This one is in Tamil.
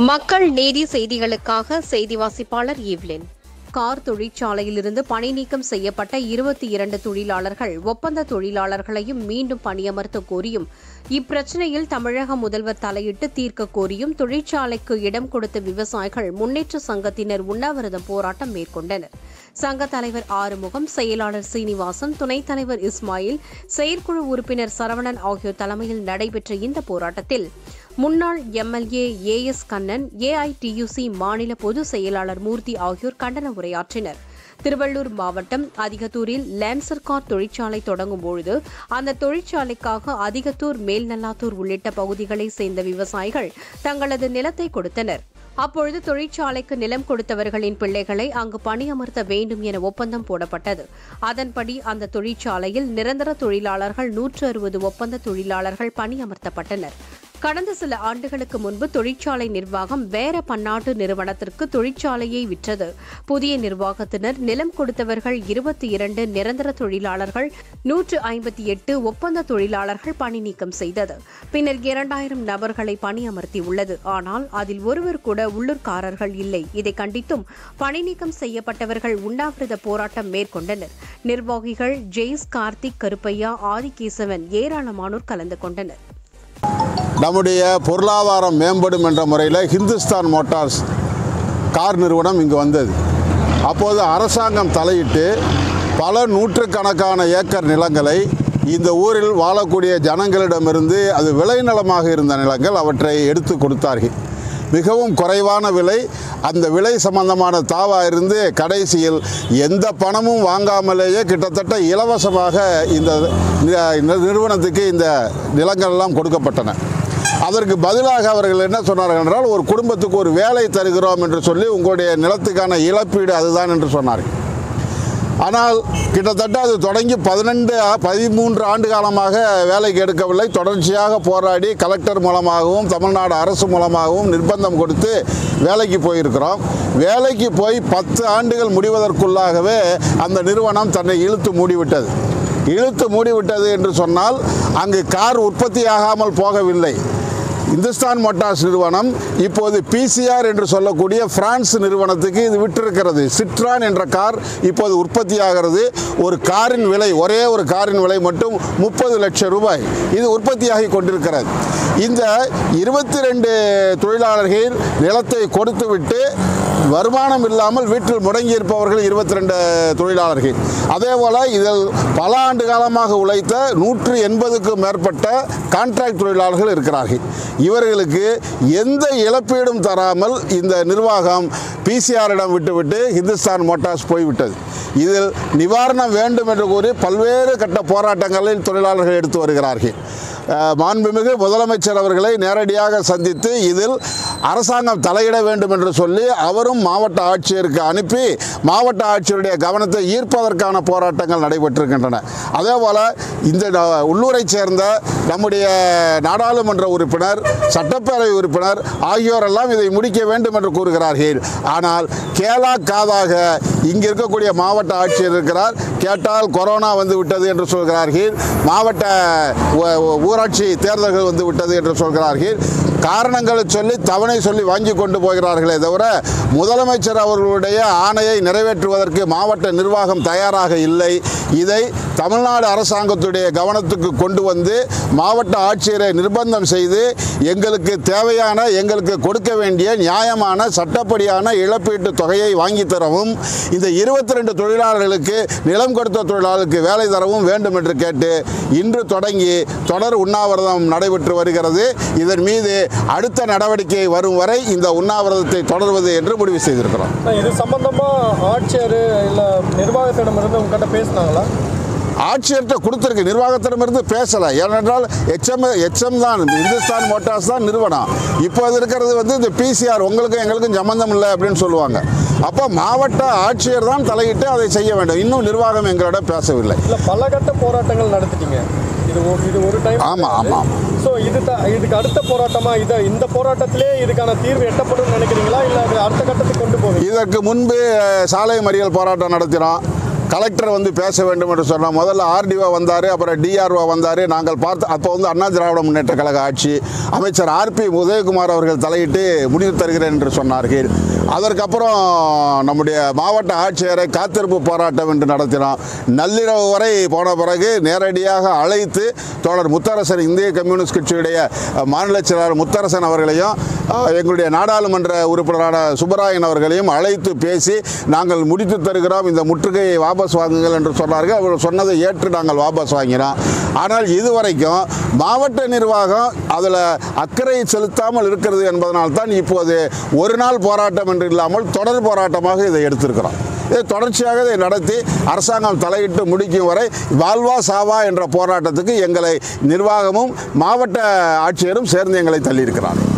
மக்கள் நீதி செய்திகளுக்காக செய்தி வாசிப்பாளர் ஈவ்லின் கார் தொழிற்சாலையிலிருந்து பணி நீக்கம் செய்யப்பட்ட இருபத்தி இரண்டு தொழிலாளர்கள் ஒப்பந்த தொழிலாளர்களையும் மீண்டும் பணியமர்த்த கோரியும் இப்பிரச்சினையில் தமிழக முதல்வர் தலையிட்டு தீர்க்க கோரியும் தொழிற்சாலைக்கு இடம் கொடுத்த விவசாயிகள் முன்னேற்ற சங்கத்தினர் உண்ணாவிரதம் போராட்டம் மேற்கொண்டனர் சங்க தலைவர் ஆறுமுகம் செயலாளர் சீனிவாசன் துணைத் தலைவர் இஸ்மாயில் செயற்குழு உறுப்பினர் சரவணன் ஆகியோர் தலைமையில் நடைபெற்ற இந்த போராட்டத்தில் முன்னாள் MLA A S Kannan AITUC மாநில பொதுச் செயலாளர் மூர்த்தி ஆகியோர் கண்டன உரையாற்றினர் திருவள்ளூர் மாவட்டம் அதிகத்தூரில் லேன்சர் கார் தொழிற்சாலை தொடங்கும் பொழுது அந்த தொழிற்சாலைக்காக அதிகத்தூர் மேல்நல்லாத்தூர் உள்ளிட்ட பகுதிகளை சேர்ந்த விவசாயிகள் தங்களது நிலத்தை கொடுத்தனர் அப்பொழுது தொழிற்சாலைக்கு நிலம் கொடுத்தவர்களின் பிள்ளைகளை அங்கு பணியமர்த்த வேண்டும் என ஒப்பந்தம் போடப்பட்டது அதன்படி அந்த தொழிற்சாலையில் நிரந்தர தொழிலாளர்கள் நூற்று அறுபது ஒப்பந்த தொழிலாளர்கள் பணியமர்த்தப்பட்டனர் கடந்த சில ஆண்டுகளுக்கு முன்பு தொழிற்சாலை நிர்வாகம் வேற பன்னாட்டு நிறுவனத்திற்கு தொழிற்சாலையை விற்றது புதிய நிர்வாகத்தினர் நிலம் கொடுத்தவர்கள் இருபத்தி இரண்டு நிரந்தர தொழிலாளர்கள் நூற்று ஐம்பத்தி எட்டு ஒப்பந்த தொழிலாளர்கள் பணி நீக்கம் செய்தது பின்னர் இரண்டாயிரம் நபர்களை பணியமர்த்தியுள்ளது ஆனால் அதில் ஒருவர் கூட உள்ளூர்காரர்கள் இல்லை இதை கண்டித்தும் பணி நீக்கம் செய்யப்பட்டவர்கள் உண்ணாவிரத போராட்டம் மேற்கொண்டனர் நிர்வாகிகள் ஜெய்ஸ் கார்த்திக் கருப்பையா ஆதிகேசவன் ஏராளமானோர் கலந்து கொண்டனர் நம்முடைய பொருளாதாரம் மேம்படும் என்ற முறையில் ஹிந்துஸ்தான் மோட்டார்ஸ் கார் நிறுவனம் இங்கு வந்தது அப்போது அரசாங்கம் தலையிட்டு பல நூற்றுக்கணக்கான ஏக்கர் நிலங்களை இந்த ஊரில் வாழக்கூடிய ஜனங்களிடமிருந்து அது விளைநிலமாக இருந்த நிலங்கள் அவற்றை எடுத்து கொடுத்தார்கள் மிகவும் குறைவான விலை அந்த விலை சம்பந்தமான தாவா இருந்து கடைசியில் எந்த பணமும் வாங்காமலேயே கிட்டத்தட்ட இலவசமாக இந்த நி- நிறுவனத்துக்கு இந்த நிலங்கள் எல்லாம் கொடுக்கப்பட்டன அதற்கு பதிலாக அவர்கள் என்ன சொன்னார்கள் என்றால் ஒரு குடும்பத்துக்கு ஒரு வேலை தருகிறோம் என்று சொல்லி உங்களுடைய நிலத்துக்கான இழப்பீடு அதுதான் என்று சொன்னார்கள் ஆனால் கிட்டத்தட்ட அது தொடங்கி பதினெண்டு பதிமூன்று ஆண்டு காலமாக வேலைக்கு எடுக்கவில்லை தொடர்ச்சியாக போராடி கலெக்டர் மூலமாகவும் தமிழ்நாடு அரசு மூலமாகவும் நிர்பந்தம் கொடுத்து வேலைக்கு போயிருக்கிறோம் வேலைக்கு போய் பத்து ஆண்டுகள் முடிவதற்குள்ளாகவே அந்த நிறுவனம் தன்னை இழுத்து மூடிவிட்டது இழுத்து மூடிவிட்டது என்று சொன்னால் அங்கு கார் உற்பத்தியாகாமல் போகவில்லை இந்துஸ்தான் மோட்டார்ஸ் நிறுவனம் இப்போது பிசிஆர் என்று சொல்லக்கூடிய பிரான்ஸ் நிறுவனத்துக்கு இது விட்டிருக்கிறது சிட்ரான் என்ற கார் இப்போது உற்பத்தியாகிறது ஒரு காரின் விலை ஒரே ஒரு காரின் விலை மட்டும் முப்பது லட்சம் ரூபாய் இது உற்பத்தியாகி கொண்டிருக்கிறது இந்த இருபத்தி ரெண்டு தொழிலாளர்கள் நிலத்தை கொடுத்துவிட்டு வருமானம் இல்லாமல் வீட்டில் முடங்கி இருப்பவர்கள் இருபத்தி ரெண்டு தொழிலாளர்கள் அதே போல் இதில் பல ஆண்டு காலமாக உழைத்த நூற்று எண்பதுக்கும் மேற்பட்ட கான்ட்ராக்ட் தொழிலாளர்கள் இருக்கிறார்கள் இவர்களுக்கு எந்த இழப்பீடும் தராமல் இந்த நிர்வாகம் பிசிஆரிடம் விட்டுவிட்டு ஹிந்துஸ்தான் மோட்டார்ஸ் போய்விட்டது இதில் நிவாரணம் வேண்டும் என்று கூறி பல்வேறு கட்ட போராட்டங்களில் தொழிலாளர்கள் எடுத்து வருகிறார்கள் அஹ், மாண்புமிகு முதலமைச்சர் அவர்களை நேரடியாக சந்தித்து இதில் அரசாங்கம் தலையிட வேண்டும் என்று சொல்லி அவரும் மாவட்ட ஆட்சியருக்கு அனுப்பி மாவட்ட ஆட்சியருடைய கவனத்தை ஈர்ப்பதற்கான போராட்டங்கள் நடைபெற்றிருக்கின்றன அதே போல் இந்த ந- உள்ளூரைச் சேர்ந்த நம்முடைய நாடாளுமன்ற உறுப்பினர் சட்டப்பேரவை உறுப்பினர் ஆகியோரெல்லாம் இதை முடிக்க வேண்டும் என்று கூறுகிறார்கள் ஆனால் கேலா காதாக இங்கே இருக்கக்கூடிய மாவட்ட ஆட்சியர் இருக்கிறார் கேட்டால் கொரோனா வந்து விட்டது என்று சொல்கிறார்கள் மாவட்ட ஊ- ஊ- ஊராட்சி தேர்தல்கள் வந்து விட்டது என்று சொல்கிறார்கள் காரணங்களை சொல்லி தவணை சொல்லி வாங்கி கொண்டு போகிறார்களே தவிர முதலமைச்சர் அவர்களுடைய ஆணையை நிறைவேற்றுவதற்கு மாவட்ட நிர்வாகம் தயாராக இல்லை இதை தமிழ்நாடு அரசாங்கத்துடைய கவனத்துக்கு கொண்டு வந்து மாவட்ட ஆட்சியரை நிர்பந்தம் செய்து எங்களுக்கு தேவையான எங்களுக்கு கொடுக்க வேண்டிய நியாயமான சட்டப்படியான இழப்பீட்டு தொகையை வாங்கி தரவும் இந்த இருபத்தி ரெண்டு தொழிலாளர்களுக்கு நிலம் கொடுத்த தொழிலாளர்களுக்கு வேலை தரவும் வேண்டும் என்று கேட்டு இன்று தொடங்கி தொடர் உண்ணாவிரதம் நடைபெற்று வருகிறது இதன் மீது அடுத்த நடவடிக்கை வரும் வரை இந்த உண்ணாவிரதத்தை தொடர்வது என்று முடிவு செய்திருக்கிறோம் இது சம்பந்தமா ஆட்சியர் இல்ல நிர்வாகத்திடமிருந்து உங்ககிட்ட பேசினாங்களா ஆட்சியர்கிட்ட கொடுத்துருக்கு நிர்வாகத்திடமிருந்து பேசலை ஏனென்றால் எச்எம் எச்எம் தான் இந்துஸ்தான் மோட்டார்ஸ் தான் நிறுவனம் இப்போ அது இருக்கிறது வந்து இந்த பிசிஆர் உங்களுக்கும் எங்களுக்கும் சம்மந்தம் இல்லை அப்படின்னு சொல்லுவாங்க அப்போ மாவட்ட ஆட்சியர் தான் தலையிட்டு அதை செய்ய வேண்டும் இன்னும் நிர்வாகம் எங்களிடம் பேசவில்லை இல்ல பல கட்ட போராட்டங்கள் நடத்திட்டீங்க இது ஒரு- இது ஒரு டைம் ஆமா, ஆமா, ஆமா. ஸோ இது த- இதுக்கு அடுத்த போராட்டமா இதை இந்த போராட்டத்திலே இதுக்கான தீர்வு எட்டப்படும் நினைக்கிறீங்களா இல்ல அது அடுத்த கட்டத்துக்கு கொண்டு போவீங்க இதற்கு முன்பு அஹ், சாலை மறியல் போராட்டம் நடத்தினோம் கலெக்டர் வந்து பேச வேண்டும் என்று சொன்னால் முதல்ல ஆர்டிஓ வந்தார் அப்புறம் டிஆர்ஓ வந்தார் நாங்கள் பார்த்து அப்போ வந்து அண்ணா திராவிட முன்னேற்ற கழக ஆட்சி அமைச்சர் ஆர்பி உதயகுமார் அவர்கள் தலையிட்டு முடிவு தருகிறேன் என்று சொன்னார்கள் அதற்கப்புறம் நம்முடைய மாவட்ட ஆட்சியரை காத்திருப்பு போராட்டம் என்று நடத்தினோம் நள்ளிரவு வரை போன பிறகு நேரடியாக அழைத்து தோழர் முத்தரசன் இந்திய கம்யூனிஸ்ட் கட்சியுடைய அஹ், மாநில செயலாளர் முத்தரசன் அவர்களையும் அஹ், எங்களுடைய நாடாளுமன்ற உறுப்பினரான சுப்பராயன் அவர்களையும் அழைத்து பேசி நாங்கள் முடித்து தருகிறோம் இந்த முற்றுகையை வாபஸ் வாங்குங்கள் என்று சொன்னார்கள் அவர் சொன்னதை ஏற்று நாங்கள் வாபஸ் வாங்கினோம் ஆனால் இதுவரைக்கும் மாவட்ட நிர்வாகம் அதில் அக்கறை செலுத்தாமல் இருக்கிறது என்பதனால்தான் இப்போது ஒரு நாள் போராட்டம் என்று இல்லாமல் தொடர் போராட்டமாக இதை எடுத்திருக்கிறோம் இதை தொடர்ச்சியாக இதை நடத்தி அரசாங்கம் தலையிட்டு முடிக்கும் வரை வாழ்வா சாவா என்ற போராட்டத்துக்கு எங்களை நிர்வாகமும் மாவட்ட ஆட்சியரும் சேர்ந்து எங்களை தள்ளியிருக்கிறார்